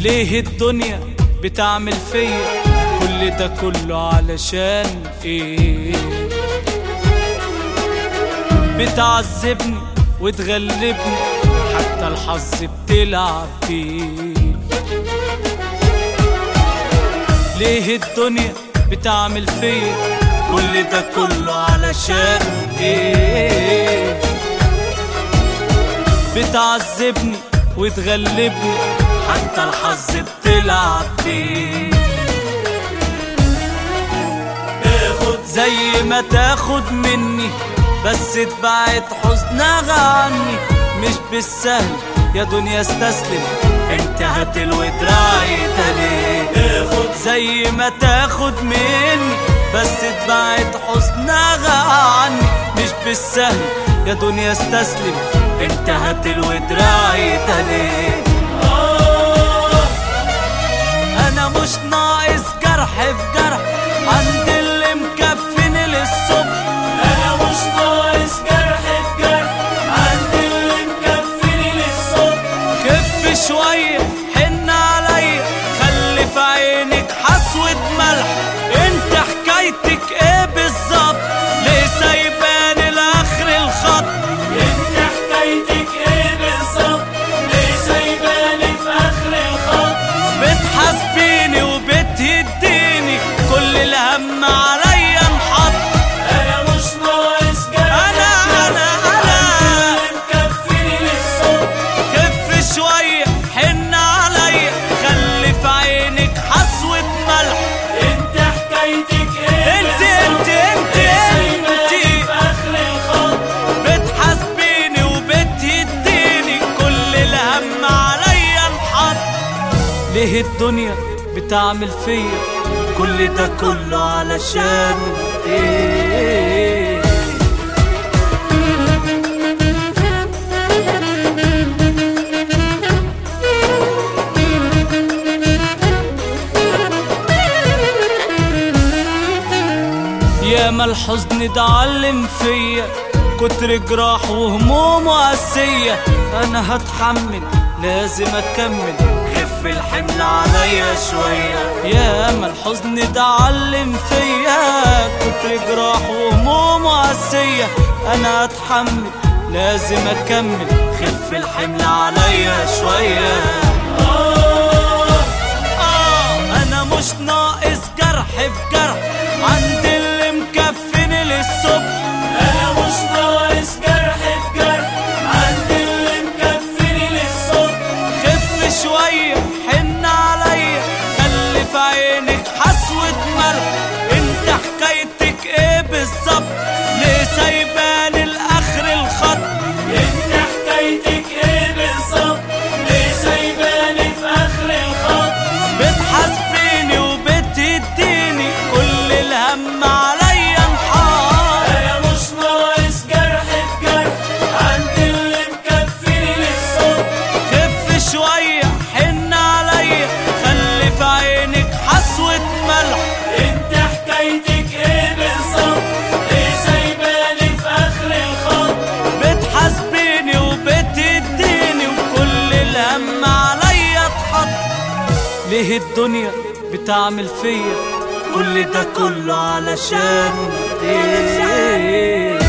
ليه الدنيا بتعمل فيا كل ده كله علشان ايه بتعذبني وتغلبني حتى الحظ بتلعب فيه ليه الدنيا بتعمل فيا كل ده كله علشان ايه بتعذبني وتغلبني حتى الحظ بتلعب فيه تاخد زي ما تاخد مني بس تبعد حزنها عني مش بالسهل يا دنيا استسلم انت هتلوي دراعي ليه تاخد زي ما تاخد مني بس تبعد حزنها عني مش بالسهل يا دنيا استسلم انت هتلوي دراعي ليه انا مش ناقص جرح في جرح عند اللي مكفيني للصبح انا مش ناقص جرح في جرح عند اللي مكفيني للصبح خف شوية حن عليا خلي في عينك حسوة ملح انت حكايتك ايه بالظبط ليه سايباني لاخر الخط انت حكايتك ايه بالظبط ليه سايباني في اخر الخط بتحاسبيني وبتهديني كل الهم عليا انحط انا مش ناقص جرح انا انا انا اللي مكفيني للصبح خف شوية حن عليا خلي في عينك حسوة ملح انت حكايتك ايه انت بالظبط؟ انت انت ليه سايباني انت في اخر الخط بتحاسبيني وبتهديني كل الهم عليا انحط ليه الدنيا بتعمل فيا كل ده كله علشان ايه ياما الحزن ده علم فيا كتر جراح وهموم وقاسية انا هتحمل لازم اكمل خف الحمل عليا شوية ياما الحزن ده علم فيا كتر جراح وهموم وقاسية انا هتحمل لازم اكمل خف الحمل عليا شوية آه آه أنا مش ناقص جرح في جرح عند اللي مكفيني للصبح انا مش ناقص جرح في جرح عند اللي مكفيني للصبح خف شوية حن عليا خلي في عينك حسوة ملح انت حكايتك ايه بالظبط ليه سايباني لاخر الخط انت حكايتك ايه بالظبط ليه سايباني في اخر الخط بتحاسبيني وبتديني كل الهم عليا انحار انا مش ناقص جرح في جرح عند اللي مكفيني للصبح خف شوية حن عليا خلي في عينك حسوة ملح انت حكايتك ايه بالظبط ليه سايباني في اخر الخط بتحاسبيني وبتديني وكل الهم عليا اتحط ليه الدنيا بتعمل فيا كل ده كله علشان ايه